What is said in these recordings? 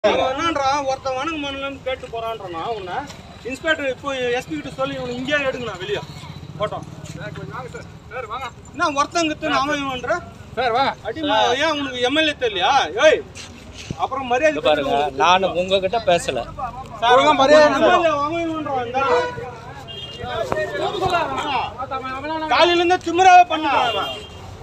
அவன் என்னன்றான் ஒருத்தன் வணங்க மனலன்னு கேட்டு போறான்றானா உன்னை இன்ஸ்பெக்டர் இப்போ எஸ்பி கிட்ட சொல்லி இவனை இங்கேயே எடுங்கண்ணா வெளியே போட்டோம் என்ன ஒருத்தங்கிட்ட அவன் இவன்ற சார் வாங்க அடிமா ஏன் உனக்கு எம்எல்ஏ தெரியலையா ஏய் அப்புறம் மரியாதை பாருங்க நான் உங்ககிட்ட பேசல ஒழுங்கா மரியாதை எம்எல்ஏ அவன் இவன்றான் இந்த ஆளு. காலையில இருந்து திமிராவே பண்ணுறான் அவன்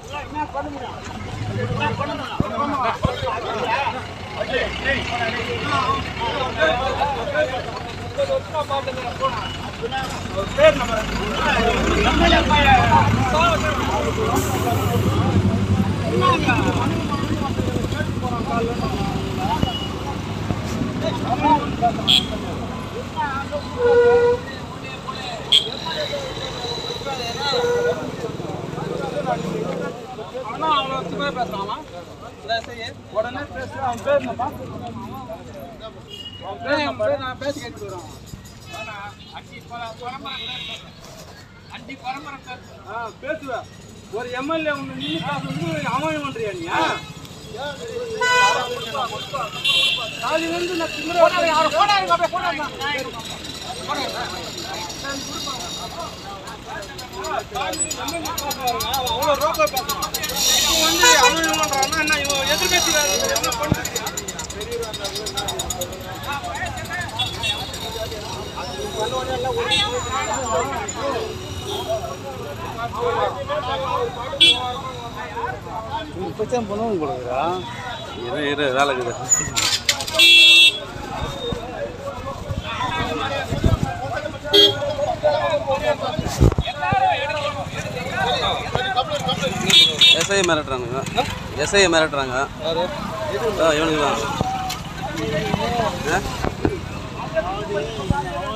உடனே பேசு அவன் பேர் என்னப்பா அவன் பேர் என்னப்பா? நான் பேசி கேட்டு வரேன் ஆ, பேசுவ ஒரு எம்எல்ஏ ஒன்று நின்று பேசுறது அவன் பண்றியா நீ காலையில இருந்து நான் திமிரா அவ்வளோ ரோக்கா பேசுறான் இவன் வந்து அவன் இவன்றான்னா என்ன இவன் எதிர்கட்சி என்ன பண்ணுறியா இப்போதான் பண்ணுவோம் கொடுக்குறா இரு இரு வேலை இருக்குது எஸ்ஐ மிரட்டுறாங்க எஸ்ஐ மிரட்டுறாங்க ஆ, இவனுக்கு தான் ஆ?